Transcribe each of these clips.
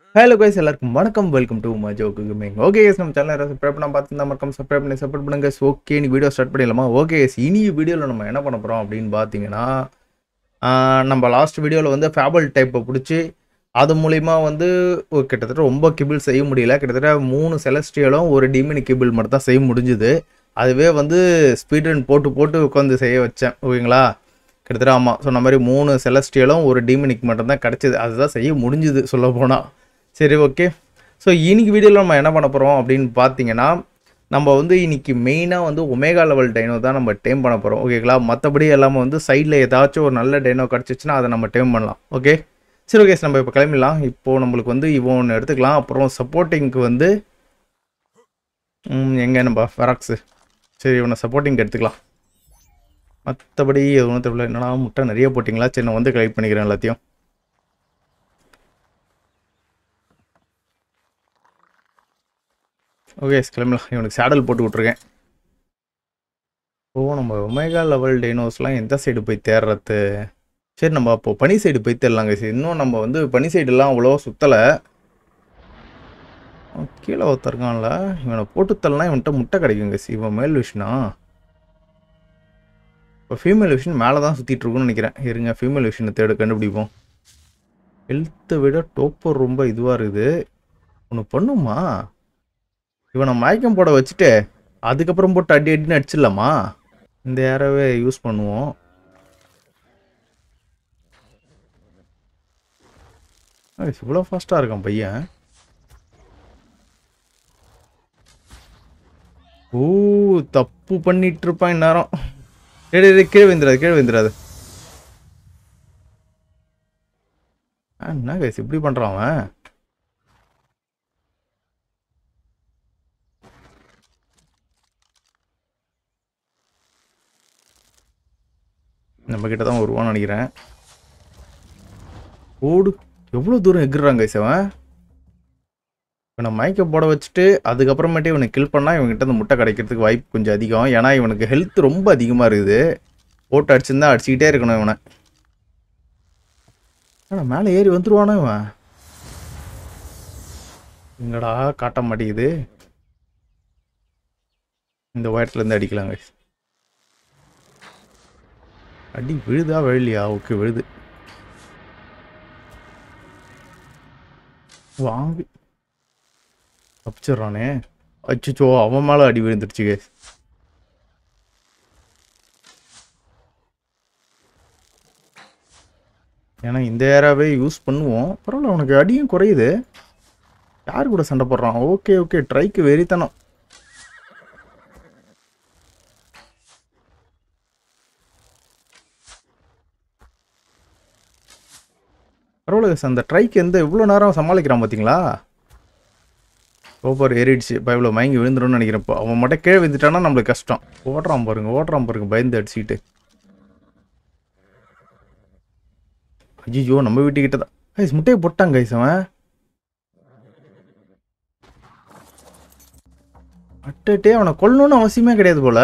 Hello guys எல்லாருக்கும் வணக்கம் welcome to மஜோ குமிங் ஓகே எஸ் நம்ம சேனல் சப்ஸ்கிரைப் பண்ண பார்த்துருந்தா மறக்காம சப்ஸ்கிரைப் பண்ணி சப்போர்ட் பண்ணுங்க ஓகே நீ வீடியோ ஸ்டார்ட் பண்ணிடலாமா ஓகே எஸ் இனி வீடியோவில் நம்ம என்ன பண்ண போகிறோம் அப்படின்னு பார்த்தீங்கன்னா ஆஹ், நம்ம லாஸ்ட் வீடியோவில் வந்து ஃபேபல் டைப்பை பிடிச்சி அது மூலிமா வந்து ஒரு கிட்டத்தட்ட ரொம்ப கிபிள் செய்ய முடியல கிட்டத்தட்ட மூணு செலஸ்டியலும் ஒரு டிமினி கிபிள் மட்டும் தான் செய்ய முடிஞ்சுது அதுவே வந்து ஸ்பீட் ரன் போட்டு போட்டு உட்காந்து செய்ய வச்சேன் ஓகேங்களா கிட்டத்தட்ட ஆமாம் சொன்ன மாதிரி மூணு செலஸ்டியலும் ஒரு டீமினிக் மட்டும்தான் கிடச்சிது அதுதான் செய்ய முடிஞ்சுது சொல்ல போனால் சரி ஓகே ஸோ இன்னைக்கு வீடியோவில் நம்ம என்ன பண்ண போகிறோம் அப்படின்னு பார்த்தீங்கன்னா நம்ம வந்து இன்னைக்கு மெயினாக வந்து ஒமேகா லெவல் டைனோ தான் நம்ம டேம் பண்ண போகிறோம் ஓகேங்களா மற்றபடி எல்லாமே வந்து சைடில் ஏதாச்சும் ஒரு நல்ல டைனோ கிடச்சிச்சுன்னா அதை நம்ம டேம் பண்ணலாம் ஓகே சரி ஓகே நம்ம இப்போ கிளம்பிடலாம் இப்போது நம்மளுக்கு வந்து இவன் ஒன்று எடுத்துக்கலாம் அப்புறம் சப்போர்ட்டிங்க்கு வந்து எங்கே நம்ம ஃபெராக்ஸு சரி இவனை சப்போர்ட்டிங்க்கு எடுத்துக்கலாம் மற்றபடி எதுவும் தெரியல என்னடா முட்டை நிறைய போட்டிங்களா சரி நான் வந்து கலெக்ட் பண்ணிக்கிறேன் எல்லாத்தையும் ஓகே கிளம்பலாம் இவனுக்கு சேடல் போட்டு விட்ருக்கேன் ஓ நம்ம ஒமேகா லெவல் டேனோஸ்லாம் எந்த சைடு போய் தேடுறது சரி நம்ம அப்போ பனி சைடு போய் தேடலாங்க சரி இன்னும் நம்ம வந்து பனி சைடுலாம் அவ்வளோ சுற்றலை கீழே ஒருத்தருக்கான்ல இவனை போட்டு தரலாம் இவன்கிட்ட முட்டை கிடைக்குங்க சி இவன் மேல் விஷனா இப்போ ஃபீமேல் விஷன் மேலே தான் சுற்றிட்டு இருக்குன்னு நினைக்கிறேன் இருங்க ஃபீமேல் விஷனை தேடு கண்டுபிடிப்போம் ஹெல்த்தை விட டோப்பர் ரொம்ப இதுவாக இருக்குது ஒன்று பண்ணுமா இவனை மயக்கம் போட வச்சுட்டு அதுக்கப்புறம் போட்டு அடி அடின்னு அடிச்சிடலாமா இந்த ஏரவே யூஸ் பண்ணுவோம் இவ்வளோ ஃபாஸ்ட்டாக இருக்கான் பையன் ஓ தப்பு பண்ணிட்டு இருப்பான் இந்நேரம் டேய் டேய், டேய், கீழே விழுந்துடாது கீழே விழுந்துடாது ஆ, என்ன கைஸ் இப்படி பண்ணுறான் அவன் நம்ம கிட்ட தான் வருவான்னு நினைக்கிறேன் ஓடு எவ்வளோ தூரம் எகுறாங்க கைஸ் அவன் இவனை மயக்க போட வச்சுட்டு அதுக்கப்புறமேட்டு இவனை கில் பண்ணால் இவன்கிட்ட அந்த முட்டை கிடைக்கிறதுக்கு வாய்ப்பு கொஞ்சம் அதிகம் ஏன்னா இவனுக்கு ஹெல்த் ரொம்ப அதிகமாக இருக்குது போட்டு அடிச்சிருந்தா அடிச்சுக்கிட்டே இருக்கணும் இவனை ஆனால் மேலே ஏறி வந்துருவானா இவன் எங்கடா காட்ட மாட்டேங்குது இந்த உயரத்துலேருந்து அடிக்கலாங்க அடி விழுதா விழலையா ஓகே விழுது வாங்கி தப்பிச்சிடுறானே அச்சோ அவன் மேலே அடி விழுந்துருச்சு guys. ஏன்னா இந்த ஏராவே யூஸ் பண்ணுவோம் பரவாயில்ல அவனுக்கு அடியும் குறையுது யார் கூட சண்டை போடுறான் ஓகே ஓகே ட்ரைக்கு வெறித்தனம் பரவாயில்ல guys, அந்த ட்ரைக்கு எந்த இவ்வளோ நேரம் சமாளிக்கிறான் பார்த்தீங்களா ஓவர் ஏறிடுச்சு பைபிள் மயங்கி விழுந்துரும்னு நினைக்கிறேன் இப்போ அவன் மட்டும் கீழே விழுந்துட்டானா நம்மளுக்கு கஷ்டம் ஓடுறான் பாருங்க ஓடுறான் பாருங்க பயந்து அடிச்சுக்கிட்டு ஐயோ நம்ம வீட்டுக்கிட்ட தான் கைஸ் முட்டையை போட்டாங்க கைஸ் அவன் அட்டே அவனை கொல்லணும்னு அவசியமே கிடையாது போல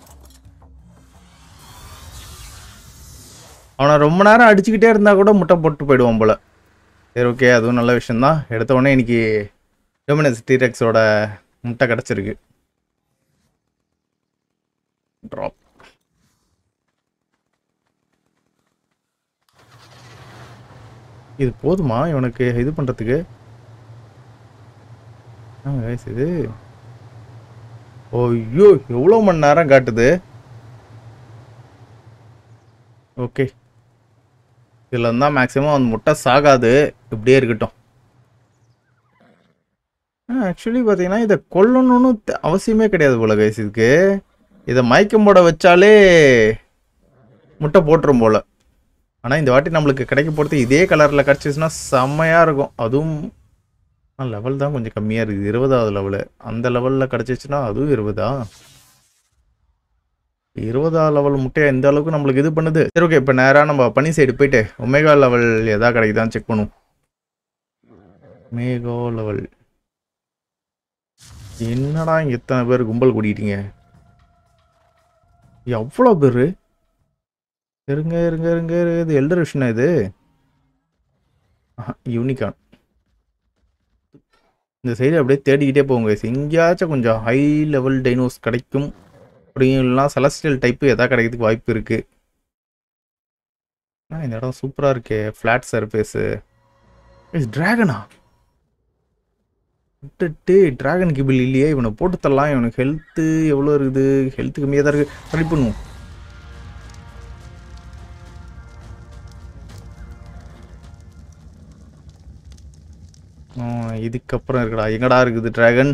அவனை ரொம்ப நேரம் அடிச்சுக்கிட்டே இருந்தா கூட முட்டை போட்டு போயிடுவான் போல சரி ஓகே அதுவும் நல்ல விஷயம்தான் எடுத்த உடனே இன்னைக்கு டொமினஸ் டீரெக்ஸோட முட்டை கிடச்சிருக்கு ட்ராப் இது போதுமா இவனுக்கு இது பண்ணுறதுக்கு ஆ guys, இது ஐயோ எவ்வளோ மணி நேரம் காட்டுது ஓகே இதில் இருந்தால் மேக்ஸிமம் அந்த முட்டை சாகாது இப்படியே இருக்கட்டும் ஆக்சுவலி பார்த்தீங்கன்னா இதை கொல்லணும்னு த- அவசியமே கிடையாது போல கைஸ் இதுக்கு இதை மயக்கம் போட வச்சாலே முட்டை போட்டுரும் போல ஆனால் இந்த வாட்டி நம்மளுக்கு கிடைக்க போகிறது இதே கலரில் கிடச்சிச்சுன்னா செம்மையாக இருக்கும் அதுவும் லெவல் தான் கொஞ்சம் கம்மியாக இருக்குது இருபதாவது லெவலு அந்த லெவலில் கிடச்சிச்சுன்னா அதுவும் இருபதா இருபதாவது லெவல் முட்டையை எந்த அளவுக்கு நம்மளுக்கு இது பண்ணுது சரி ஓகே இப்போ நேராக நம்ம பனி சைடு போயிட்டு ஒமேகா லெவல் எதா கிடைக்குதான்னு செக் பண்ணுவோம் மேகோ லெவல் என்னடா இங்க இத்தனை பேர் கும்பல் கூட்டிட்டீங்க எவ்வளோ பேர் இருங்க இருங்க இருங்க இருங்க. இது எல்டர் விஷயம் இது யூனிகான் இந்த சைடு அப்படியே தேடிக்கிட்டே போங்க guys. எங்கேயாச்சும் கொஞ்சம் ஹை லெவல் டைனோஸ் கிடைக்கும் அப்படியும் இல்லைனா செலஸ்டியல் டைப்பு எதாவது கிடைக்கிறதுக்கு வாய்ப்பு இருக்கு ஆ இந்த இடம் சூப்பராக இருக்கே ஃப்ளாட் சர்ஃபேஸு டிராகனா விட்டுட்டு டிராகன் கிபிள் இல்லையே இவனை போட்டு தரலாம் இவனுக்கு ஹெல்த்து எவ்வளோ இருக்குது ஹெல்த்து கம்மியாக தான் இருக்குது ட்ரை பண்ணுவோம் ஆ, இதுக்கப்புறம் இருக்குடா எங்கடா இருக்குது டிராகன்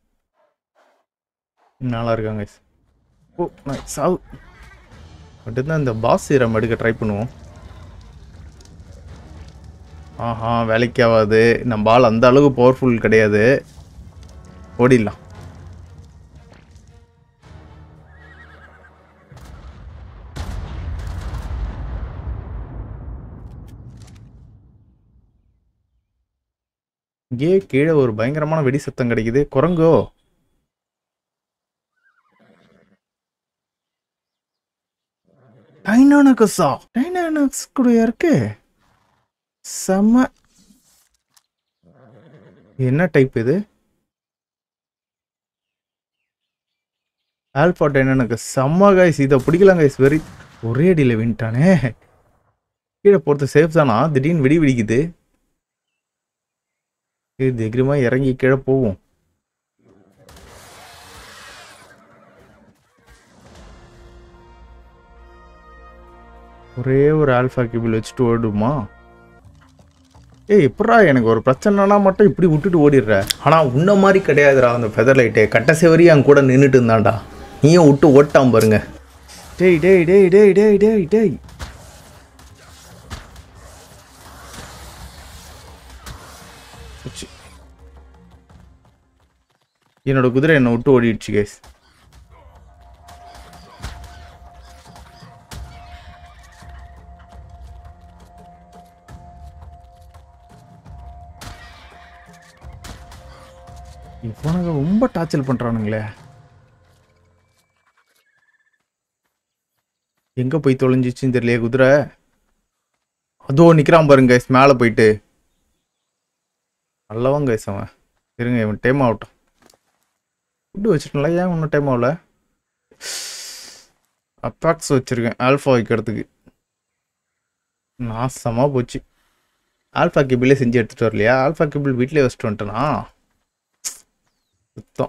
நல்லா இருக்காங்க ஓ நான் சாவு மட்டும்தான் இந்த பாஸ் சீரம் எடுக்க ட்ரை பண்ணுவோம் ஆஹா வேலைக்கு ஆகாது நம்ம ஆள் அந்த அளவுக்கு பவர்ஃபுல் கிடையாது ஓடிடலாம் இங்கேயே கீழே ஒரு பயங்கரமான வெடி சத்தம் கிடைக்குது குரங்கோ டைனானகஸா டைனானக்ஸ் கூட இருக்கு செம்ம என்ன டைப் இது ஆல்பா டைனானக்கு செம்ம கைஸ் இதை பிடிக்கலாம் கைஸ் வெரி ஒரே அடியில் வின்ட்டானே கீழே போகிறது சேஃப் தானா திடீர்னு வெடி வெடிக்குது இது தைரியமா இறங்கி கீழே போவோம் ஒரே ஒரு ஆல்ஃபா கேபிள் வச்சுட்டு ஓடுமா ஏய் எப்படா எனக்கு ஒரு பிரச்சனைனா மட்டும் இப்படி விட்டுட்டு ஓடிடுற ஆனால் உன்ன மாதிரி கிடையாதுடா அந்த ஃபெதர் லைட்டு கட்ட செவரி என் கூட நின்றுட்டு இருந்தான்டா நீயும் விட்டு ஓட்டான் பாருங்க டேய் டேய் டேய் டேய் டேய் டேய் டேய் போச்சு. என்னோட குதிரை என்னை விட்டு ஓடிடுச்சு கேஸ் இவனுங்க ரொம்ப டார்ச்சல் பண்றானுங்களே எங்க போய் தொலைஞ்சிச்சுன்னு தெரியலையே குதிரை அதோ நிக்கிறான் பாருங்க guys, மேல போயிட்டு நல்லவன் கைஸ் அவன் இருங்க இவன் டைம் ஆகட்டும் ஃபுட்டு வச்சுட்டல ஏன் இன்னும் டைம் ஆகல அப்பாக்ஸ் வச்சிருக்கேன் ஆல்ஃபா வைக்கிறதுக்கு நாசமாக போச்சு ஆல்ஃபா கேபிளே செஞ்சு எடுத்துட்டு வரலையா ஆல்ஃபா கேபிள் வீட்டிலே வச்சுட்டு வந்துட்டேனா சுத்தம்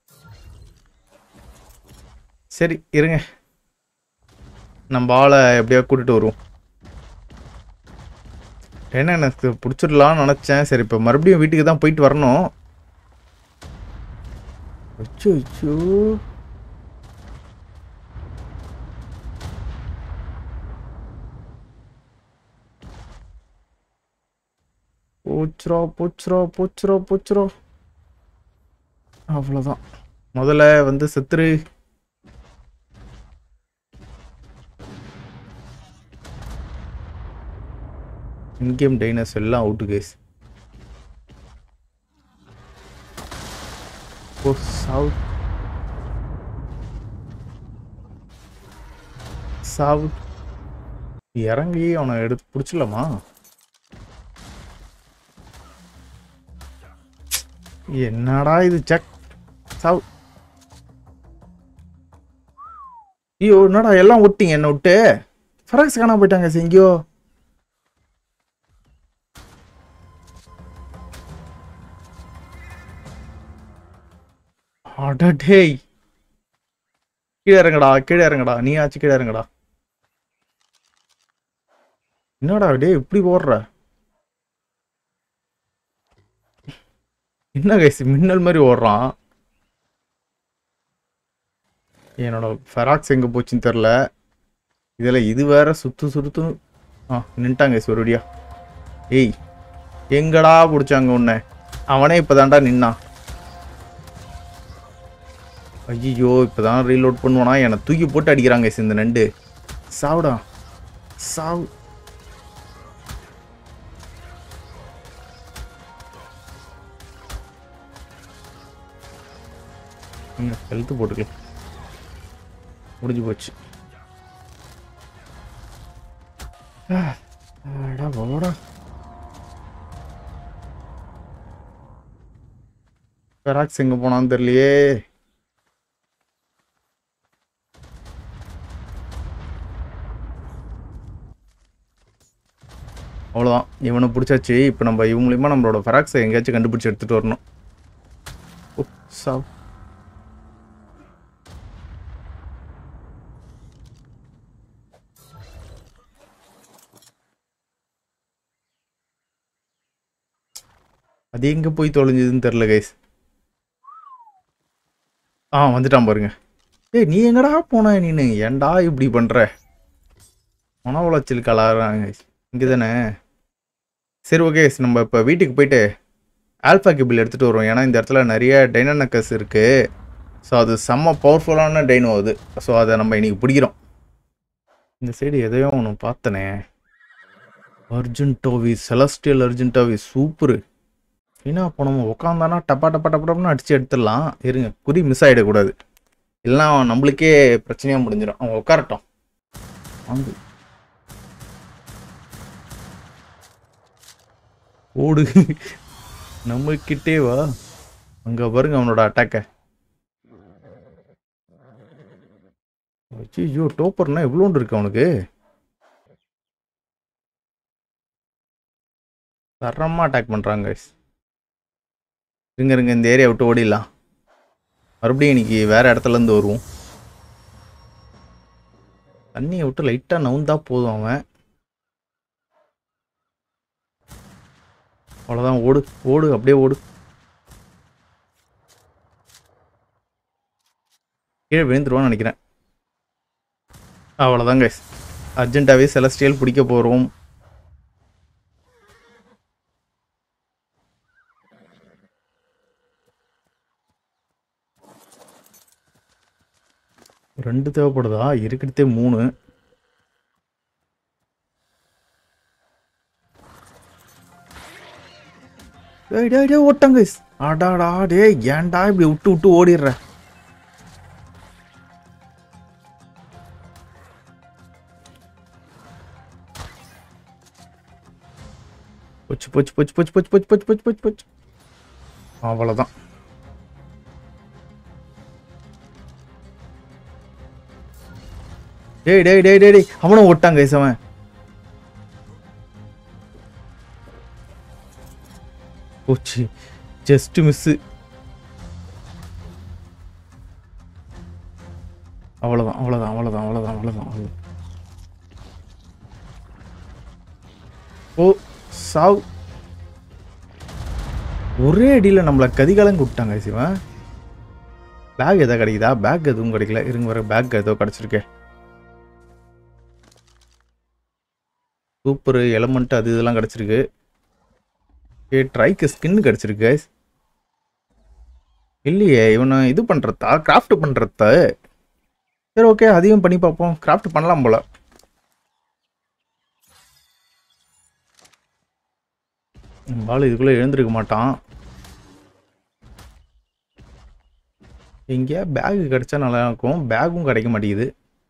சரி இருங்க நம்ம ஆளை எப்படியா கூட்டிட்டு வருவோம் என்ன எனக்கு பிடிச்சிடலாம்னு நினச்சேன் சரி இப்போ மறுபடியும் வீட்டுக்கு தான் போயிட்டு வரணும் அச்சோ அச்சோ போச்சுரோ போச்சுரோ போச்சுரோ போச்சுரோ அவ்வளோதான் முதல்ல வந்து செத்துரு இன்கேம் டைனஸ் எல்லாம் அவுட்டு கேஸ் ஓ சாவு சாவு இறங்கி அவனை எடுத்து பிடிச்சிடலாமா என்னடா இது சக் சாவு ஐயோ என்னடா எல்லாம் விட்டீங்க என்ன விட்டு ஃபராக்ஸ் காணாம போயிட்டாங்க எங்கேயோ அடடேய் கீழே இறங்கடா கீழே இறங்கடா நீ ஆச்சு கீழே இறங்கடா என்னடா டேய் இப்படி ஓடுற என்ன கைஸ் மின்னல் மாதிரி ஓடுறான் என்னோட ஃபெராக்ஸ் எங்கே போச்சுன்னு தெரில இதில் இது வேற சுத்து சுத்து ஆ நின்ட்டாங்க கைஸ் ஒருடியா ஏய் எங்கடா பிடிச்சாங்க உன்னை அவனே இப்போதான்டா நின்னான் ஐயோ இப்போதான் ரீலோட் பண்ணுவானா என்னை தூக்கி போட்டு அடிக்கிறாங்க guys இந்த நண்டு சாவுடா சாவு ஹெல்த்து போட்டுக்கலாம் முடிஞ்சு போச்சு ஆ, அடா போடா பெராக்ஸ் எங்கே போனான்னு தெரியலையே அவ்வளோதான் இவனை பிடிச்சாச்சு இப்போ நம்ம இவன் மூலியமா நம்மளோட ஃபெராக்ஸை எங்கேயாச்சும் கண்டுபிடிச்சி எடுத்துகிட்டு வரணும் ஓ சாவ் அது எங்கே போய் தொலைஞ்சதுன்னு தெரில கைஸ் ஆ வந்துட்டான் பாருங்க ஏய் நீ எங்கடா போன நீனு ஏன்டா இப்படி பண்ணுற மன உளைச்சல் கலாறாங்க இங்கே தானே சரி ஓகே நம்ம இப்போ வீட்டுக்கு போயிட்டு ஆல்ஃபா கேபிள் எடுத்துகிட்டு வருவோம் ஏன்னா இந்த இடத்துல நிறைய டைனானக்கஸ் இருக்குது ஸோ அது செம்ம பவர்ஃபுல்லான டைனோ அது ஸோ அதை நம்ம இன்னைக்கு பிடிக்கிறோம் இந்த சைடு எதையோ ஒன்று பார்த்தனே அர்ஜென்டோவி செலஸ்டியல் அர்ஜென்டோவி சூப்பரு என்ன அப்போ நம்ம உட்காந்தானா டப்பா டப்பா டப்பா டப்புன்னு அடிச்சு எடுத்துடலாம் இருங்க குறி மிஸ் ஆகிடக்கூடாது இல்லைன்னா நம்மளுக்கே பிரச்சனையாக முடிஞ்சிடும் அவன் உட்காரட்டும் வாங்கு ஓடு நம்ம கிட்டே வா அங்க பாருங்க அவனோட அட்டாக்க ஐயோ டோப்பர்னா எவ்வளோண்டு இருக்கு அவனுக்கு தரமா அட்டாக் பண்றாங்க guys. இருங்க இருங்க இந்த ஏரியா விட்டு ஓடிடலாம் மறுபடியும் இன்னைக்கு வேற இடத்துல இருந்து வருவோம் தண்ணியை விட்டு லைட்டா நவுந்தா போதும் அவன் அவ்வளோதான் ஓடு ஓடு அப்படியே ஓடு கீழே விழுந்துருவான்னு நினைக்கிறேன் அவ்வளோதான் கைஸ் அர்ஜென்ட்டாகவே செலஸ்டியல் பிடிக்க போகிறோம் ரெண்டு தேவைப்படுதா இருக்கிறதே மூணு டேய் டேய் டேய் ஓட்டாங்க guys. அடாடா டேய் ஏன்டா இப்படி விட்டு விட்டு ஓடிடுற போச்சு போச்சு போச்சு போச்சு போச்சு போச்சு போச்சு போச்சு போச்சு போச்சு அவ்வளோதான் டேய் டேய் டேய் டேய் டேய் அவனும் ஓட்டாங்க guys அவன் போச்சு ஜஸ்ட் மிஸ்ஸு அவ்வளோதான் அவ்வளோதான் அவ்வளோதான் அவ்வளோதான் அவ்வளோதான் அவ்வளோதான் ஓ சாவ் ஒரே அடியில் நம்மளை கதிகாலங்க விட்டாங்க சிவன் பேக் எதாவது கிடைக்குதா பேக் எதுவும் கிடைக்கல இருங்க வர பேக் ஏதோ கிடச்சிருக்கே சூப்பர் எலமெண்ட் அது இதெல்லாம் கிடச்சிருக்கு ஏ ட்ரைக்கு ஸ்கின் கிடச்சிருக்கு guys. இல்லையே இவனை இது பண்ணுறதா கிராஃப்ட் பண்ணுறத சரி ஓகே அதையும் பண்ணி பார்ப்போம் கிராஃப்ட் பண்ணலாம் போல பால் இதுக்குள்ளே எழுந்திருக்க மாட்டான் எங்கேயா பேக் கிடைச்சா நல்லா இருக்கும் பேக்கும் கிடைக்க மாட்டேங்குது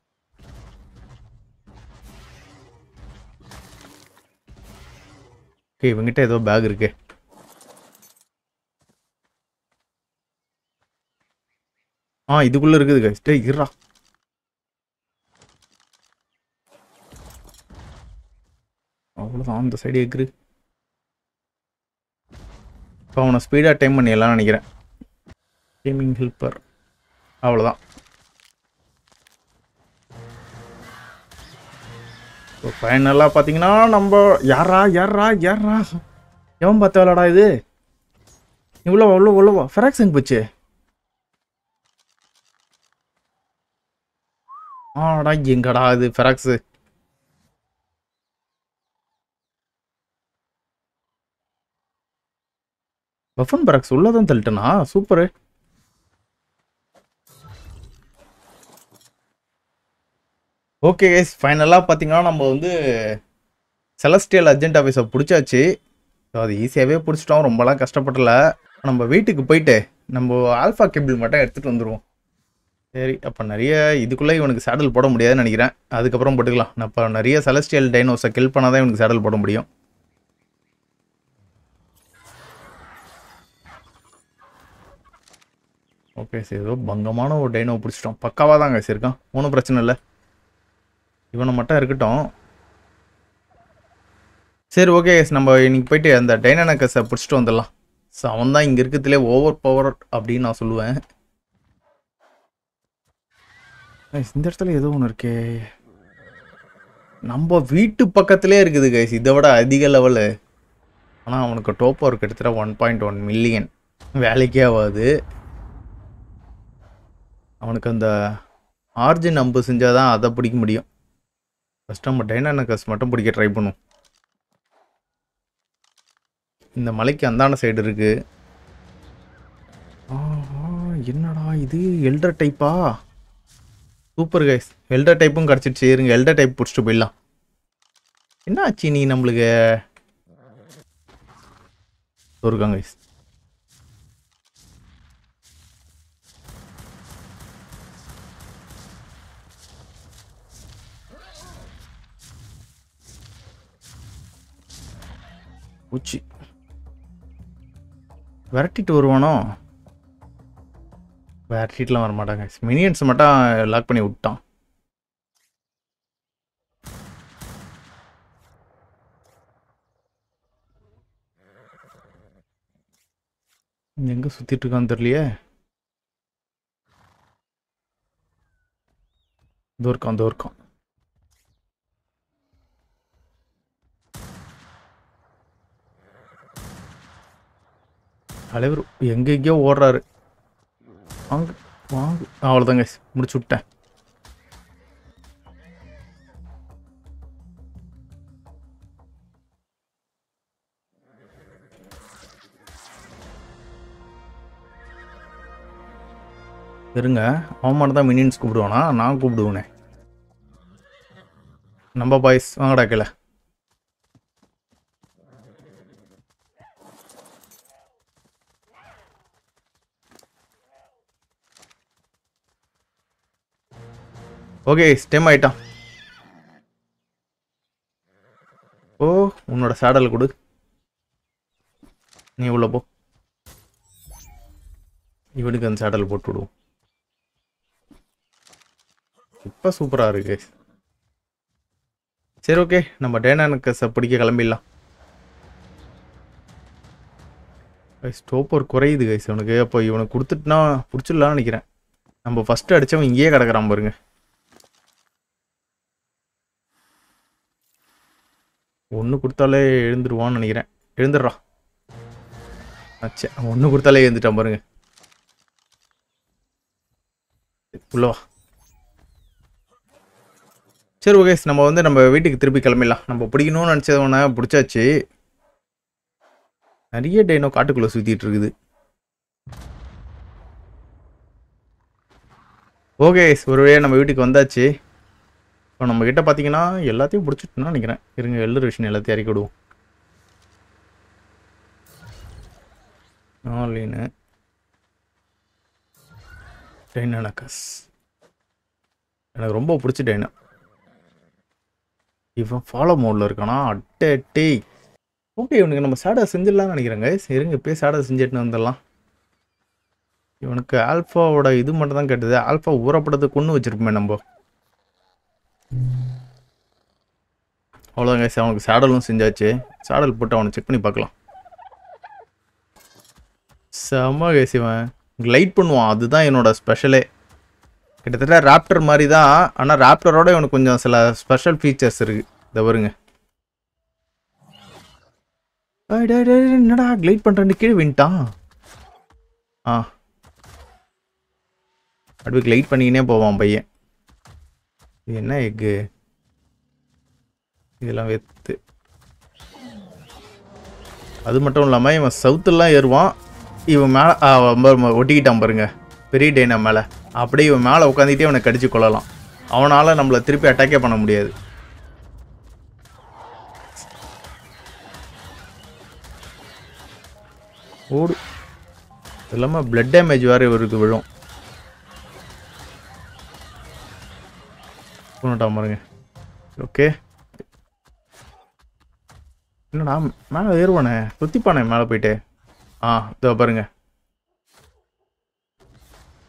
ஓகே இவங்கிட்ட ஏதோ பேக் இருக்கு ஆ இதுக்குள்ள இருக்குது guys. டேய் இருடா அவ்வளோதான் அந்த சைடு எக்ரு இப்போ அவனை ஸ்பீடாக டைம் பண்ணிடலாம்னு நினைக்கிறேன் கேமிங் ஹெல்ப்பர் அவ்வளோதான் இப்போ ஃபைனலாக பார்த்தீங்கன்னா நம்ம யாரா யாரா யாரா எவன் பார்த்த வேலைடா இது இவ்வளோ அவ்வளோ அவ்வளோவா ஃபெராக்ஸ் எங்க போச்சு ஆடா எங்கடா இது ஃபெராக்ஸு பஃபன் பராக்ஸ் உள்ளதான் தள்ளிட்டனா சூப்பரு ஓகே கைஸ் ஃபைனலாக பார்த்தீங்கன்னா நம்ம வந்து செலஸ்டியல் அர்ஜென்ட் ஆஃபீஸை பிடிச்சாச்சு ஸோ அது ஈஸியாகவே பிடிச்சிட்டோம் ரொம்பலாம் கஷ்டப்படல நம்ம வீட்டுக்கு போயிட்டு நம்ம ஆல்ஃபா கேபிள் மட்டும் எடுத்துகிட்டு வந்துடுவோம் சரி அப்போ நிறைய இதுக்குள்ளே இவனுக்கு சேடல் போட முடியாதுன்னு நினைக்கிறேன் அதுக்கப்புறம் போட்டுக்கலாம் நான் இப்போ நிறைய செலஸ்டியல் டைனோஸை கில் பண்ணால் தான் இவனுக்கு சேடல் போட முடியும் ஓகே சரி ஏதோ பங்கமான ஒரு டைனோ பிடிச்சிட்டோம் பக்காவாக தாங்க சரி இருக்கான் ஒன்றும் பிரச்சனை இல்லை இவனை மட்டும் இருக்கட்டும் சரி ஓகே நம்ம இன்னைக்கு போயிட்டு அந்த டைனானக்கஸை பிடிச்சிட்டு வந்துடலாம் ஸோ அவன் தான் இங்கே இருக்கிறதுலே ஓவர் பவர் அப்படின்னு நான் சொல்லுவேன் Guys, இந்த இடத்துல ஏதோ ஒன்று இருக்கே நம்ம வீட்டு பக்கத்துலேயே இருக்குது கைஸ் இதை விட அதிக லெவலு ஆனால் அவனுக்கு டோப்போ இருக்கு கிட்டத்தட்ட ஒன் பாயிண்ட் ஒன் மில்லியன் வேலைக்கே ஆகாது அவனுக்கு அந்த ஆர்ஜின் அம்பு செஞ்சால் தான் அதை பிடிக்க முடியும் ஃபஸ்ட் நம்ம டைனானக்கஸ் மட்டும் பிடிக்க ட்ரை பண்ணும் இந்த மலைக்கு அந்தான சைடு இருக்கு ஆஹா, என்னடா இது எல்டர் டைப்பா சூப்பர் கைஸ் எல்டர் டைப்பும் கிடச்சிடுச்சு இருங்க எல்டர் டைப் பிடிச்சிட்டு போயிடலாம் என்ன ஆச்சு நீ நம்மளுக்கு இருக்காங்க கைஸ் உச்சி விரட்டிட்டு வருவானோ விரட்டிட்டுலாம் வர மாட்டாங்க மினியன்ஸ் மட்டும் லாக் பண்ணி விட்டான் இங்க எங்க சுத்திட்டு இருக்கான்னு தெரியலையே இதோ இருக்கான் இதோ இருக்கான் தலைவர் எங்க எங்கேயோ ஓடுறாரு வாங்க வாங்க அவ்வளோதாங்க முடிச்சு விட்டேன் இருங்க அவன் மட்டும் தான் மினியன்ஸ் கூப்பிடுவானா நான் கூப்பிடுவேனே நம்ம பாய்ஸ் வாங்கடா கீழே ஓகே ஸ்டெம் ஆயிட்டான் ஓ உன்னோட சேடல் கொடு நீ உள்ள போ இவனுக்கு அந்த சேடல் போட்டு விடுவோம் இப்போ சூப்பராக இருக்கு சரி ஓகே நம்ம டேனானுக்கு பிடிக்க கிளம்பிடலாம் ஸ்டோப்பர் குறையுது கைஸ் இவனுக்கு அப்போ இவனுக்கு கொடுத்துட்டுனா பிடிச்சிடலாம்னு நினைக்கிறேன் நம்ம ஃபஸ்ட்டு அடித்தவன் இங்கேயே கிடக்குறான் பாருங்க ஒன்று கொடுத்தாலே எழுந்துருவான்னு நினைக்கிறேன் எழுந்துடுறான் அச்சே ஒன்று கொடுத்தாலே எழுந்துட்டான் பாருங்க உள்ள வா சரி ஓகே நம்ம வந்து நம்ம வீட்டுக்கு திருப்பி கிளம்பிடலாம் நம்ம பிடிக்கணும்னு நினச்சவன பிடிச்சாச்சு நிறைய டைனோ காட்டுக்குள்ளே சுற்றிட்டு இருக்குது ஓகே ஒரு வழியாக நம்ம வீட்டுக்கு வந்தாச்சு இப்போ நம்ம கிட்ட பார்த்தீங்கன்னா எல்லாத்தையும் பிடிச்சிட்டுன்னு நினைக்கிறேன் இருங்க எல்லு விஷயம் எல்லாத்தையும் இறக்கி விடுவோம் ஆன்லைனு டைனானக்கஸ் எனக்கு ரொம்ப பிடிச்ச டைனா இவன் ஃபாலோ மோடில் இருக்கானா அட்டே டே ஓகே இவனுக்கு நம்ம சேடை செஞ்சிடலாம்னு நினைக்கிறேங்க இருங்க இப்போயே சேடை செஞ்சுட்டு வந்துடலாம் இவனுக்கு ஆல்ஃபாவோட இது மட்டும் தான் கேட்டது ஆல்ஃபா ஊறப்படத்தை கொண்டு வச்சிருப்போமே நம்ம அவ்வளோதாங்க அவனுக்கு சேடலும் செஞ்சாச்சு சேடல் போட்டு அவனை செக் பண்ணி பார்க்கலாம் செம்ம கேஸ் இவன் கிளைட் பண்ணுவான் அதுதான் என்னோட ஸ்பெஷலே கிட்டத்தட்ட ராப்டர் மாதிரி தான் ஆனால் ராப்டரோட இவனுக்கு கொஞ்சம் சில ஸ்பெஷல் ஃபீச்சர்ஸ் இருக்கு இதை வருங்க ஏய், டேய், டேய், டேய், என்னடா கிளைட் பண்ணுறேன் கீழே வின்ட்டான் ஆ அப்படியே கிளைட் பண்ணிக்கினே போவான் பையன் இது என்ன எக்கு இதெல்லாம் வெத்து அது மட்டும் இல்லாமல் இவன் சவுத்துலாம் ஏறுவான் இவன் மேலே ஒட்டிக்கிட்டான் பாருங்க பெரிய டைனா மேலே அப்படியே இவன் மேலே உட்காந்துட்டே இவனை கடிச்சு கொள்ளலாம் அவனால் நம்மளை திருப்பி அட்டாக்கே பண்ண முடியாது ஓடு இது இல்லாமல் பிளட் டேமேஜ் வேறு இவருக்கு விழும் கொண்டுட்டான் பாருங்க ஓகே என்னடா மேலே ஏறுவானே சுத்திப்பானே மேலே போயிட்டு ஆ இதோ பாருங்க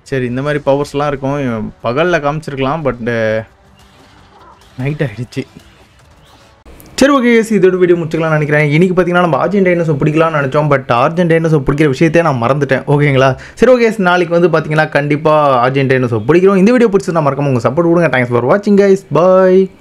சரி இந்த மாதிரி பவர்ஸ்லாம் இருக்கும் பகலில் காமிச்சிருக்கலாம் பட் நைட் ஆகிடுச்சு சரி ஓகே எஸ் இதோட வீடியோ முடிச்சுக்கலாம்னு நினைக்கிறேன் இன்னைக்கு பார்த்தீங்கன்னா நம்ம அர்ஜென்டைனஸை பிடிக்கலாம்னு நினச்சோம் பட் அர்ஜென்டைனஸை பிடிக்கிற விஷயத்தையே நான் மறந்துட்டேன் ஓகேங்களா சரி ஓகே நாளைக்கு வந்து பார்த்தீங்கன்னா கண்டிப்பாக அர்ஜென்டைனஸை பிடிக்கிறோம் இந்த வீடியோ பிடிச்சது நான் மறக்காம உங்கள் சப்போர்ட் கொடுங்க தேங்க்ஸ் ஃபார் வாட்சிங் கைஸ் பாய்